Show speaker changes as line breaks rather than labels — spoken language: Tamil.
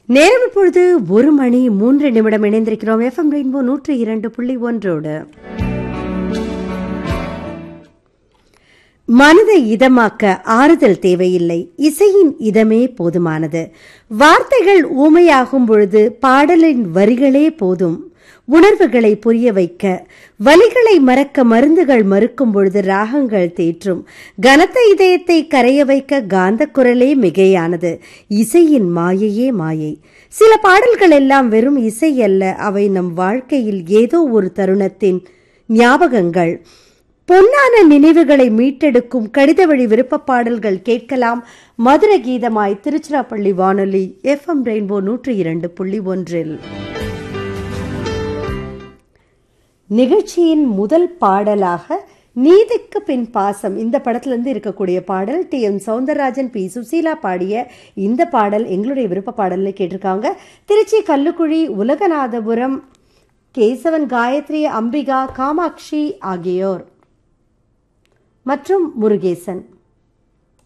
நேரம் இப்பொழுது ஒரு மணி மூன்று நிமிடம் இணைந்திருக்கிறோம் எஃப்எம் ரெயின்போ நூற்றி இரண்டு புள்ளி ஒன்றோடு மனதை இதமாக்க ஆறுதல் தேவையில்லை இசையின் இதமே போதுமானது வார்த்தைகள் ஊமையாகும் பொழுது பாடலின் வரிகளே போதும் உணர்வுகளை புரிய வைக்க வலிகளை மறக்க மருந்துகள் மறுக்கும் பொழுது ராகங்கள் தேற்றும் கனத்த இதயத்தை கரைய வைக்க காந்த குரலே மிகையானது இசையின் மாயையே மாயை சில பாடல்கள் எல்லாம் வெறும் இசை அல்ல அவை நம் வாழ்க்கையில் ஏதோ ஒரு தருணத்தின் ஞாபகங்கள் பொன்னான நினைவுகளை மீட்டெடுக்கும் கடித வழி விருப்ப பாடல்கள் கேட்கலாம் மதுர கீதமாய் திருச்சிராப்பள்ளி வானொலி எஃப்எம் ரெயின்போ நூற்றி இரண்டு புள்ளி ஒன்றில் நிகழ்ச்சியின் முதல் பாடலாக நீதிக்கு பின் பாசம் இந்த படத்துல இருந்து இருக்கக்கூடிய பாடல் T M Soundararajan P Susheela பாடிய இந்த பாடல் எங்களுடைய விருப்ப பாடல்ல கேட்டிருக்காங்க திருச்சி கல்லுக்குழி உலகநாதபுரம் கேசவன் காயத்ரி அம்பிகா காமாட்சி ஆகியோர் மற்றும் முருகேசன்